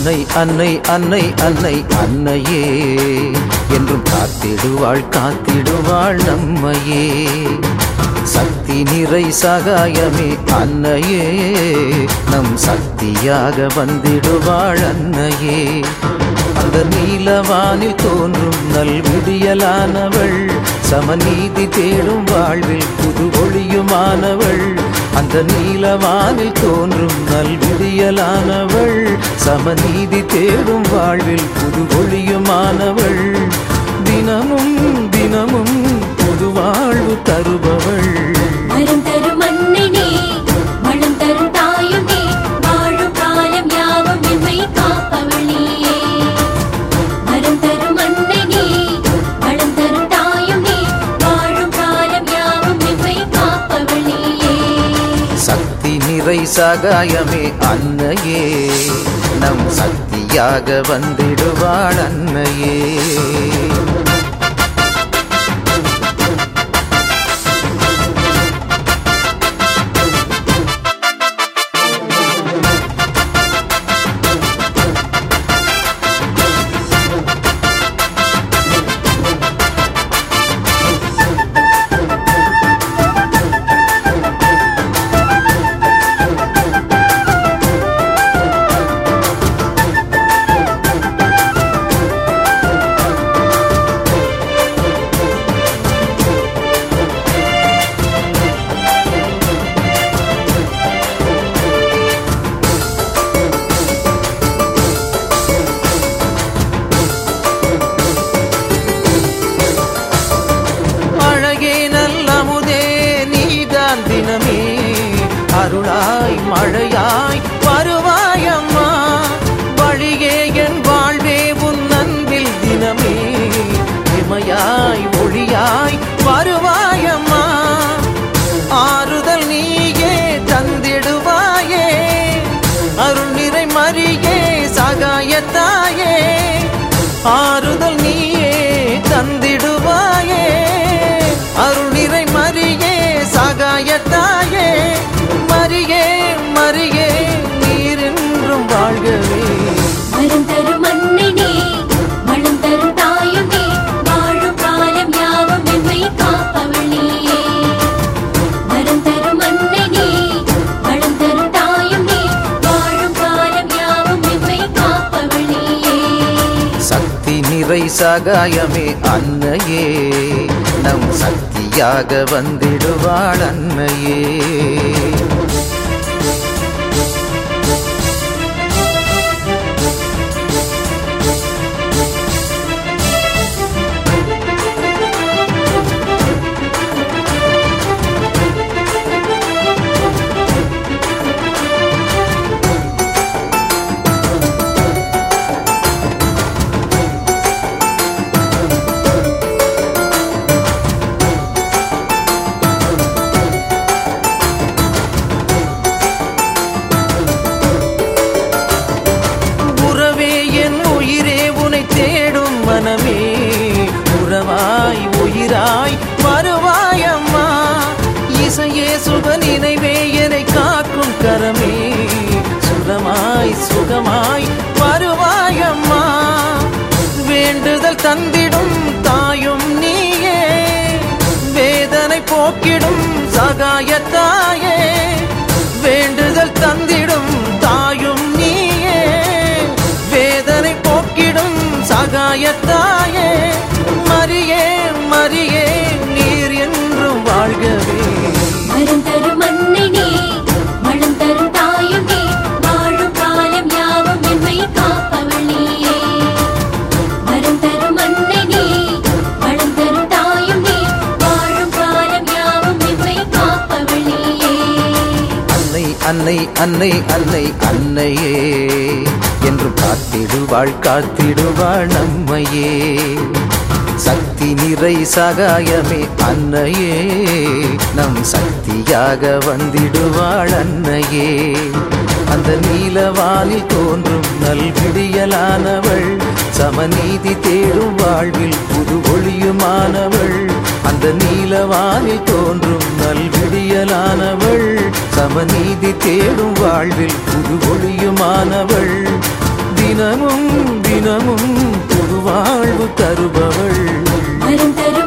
அன்னை அன்னை அன்னை அன்னை அன்னையே என்றும் காத்திடுவாள் காத்திடுவாள் நம்மையே சக்தி நிறை சகாயமே அன்னையே நம் சக்தியாக வந்திடுவாள் அன்னையே அந்த நீலவானில் தோன்றும் நல்விடியலானவள் சமநீதி தேடும் வாழ்வில் புது ஒளியுமானவள் அந்த நீலவானில் தோன்றும் நல்விடியலானவள் சமநீதி தேடும் வாழ்வில் புது ஒளியுமானவள் தினமும் தினமும் புது வாழ்வு தருபவள் வரம் தரும் அன்னையே வளம் தரும் தாயுமே வாழும் காலம் யாவும் எம்மை காப்பவளே வரம் தரும் அன்னையே வளம் தரும் தாயுமே வாழும் காலம் யாவும் எம்மை காப்பவளே சக்தி நிறை சகாயமே அன்னையே நம் சக்தியாக வந்திடுவாள் அன்னையே அழகே நல்லமுதே நீதான் தினமே அருளாய் மழையாய் வருவாயம்மா வழியே என் வாழ்வே உன் அன்பில் தினமே இமையாய் ஒளியாய் வருவாயம்மா ஆறுதல் நீயே தந்திடுவாயே அருள் நிறை மறியே சகாயத்தாயே ஆறுதல் நீயே தந்திடுவாயே அருள் நிறை மறியே சகாயத்தாயே மறியே மறியே நீர் என்றும் வாழ்கவே வரம் தரும் அன்னையே வளம் தரும் தாயுமே வாழும் காலம் யாவும் எம்மை காப்பவளே வரம் தரும் அன்னையே வளம் தரும் தாயுமே வாழும் காலம் யாவும் எம்மை காப்பவளே சக்தி நிறை சகாயமே அன்னையே நம் சக்தியாக வந்திடுவாள் அன்னையே உறவே என் உயிரே உனை தேடும் மனமே உறவாய் உயிராய் வருவாயம்மா இசையே சுக நினைவே என்னை காக்கும் கரமே சுகமாய் சுகமாய் வருவாயம்மா வேண்டுதல் தந்திடும் தாயும் நீயே வேதனை போக்கிடும் சகாயத்தாயே வேண்டுதல் தந்திடும் தாயும் நீயே வேதனை போக்கிடும் சகாயத்தாயே மரியே மரியே நீர் என்றும் வாழ்கவே வரம் தரும் அன்னையே வளம் தரும் தாயுமே வாழும் காலம் யாவும் எம்மை காப்பவளே வரம் தரும் அன்னையே வளம் தரும் தாயுமே வாழும் காலம் யாவும் எம்மை காப்பவளே அன்னை அன்னை அன்னை அன்னை அன்னையே என்று காத்திடுவாள் காத்திடுவாள் நம்மையே சக்தி நிறை சகாயமே அன்னையே நம் சக்தியாக வந்திடுவாள் அன்னையே அந்த நீலவானில் தோன்றும் நல்விடியலானவள் சமநீதி தேடும் வாழ்வில் புது ஒளியுமானவள் அந்த நீலவானில் தோன்றும் நல்விடியலானவள் சமநீதி தேடும் வாழ்வில் புது ஒளியுமானவள் தின தினமும் தினமும் புது வாழ்வு தருபவள் வரம் தரும்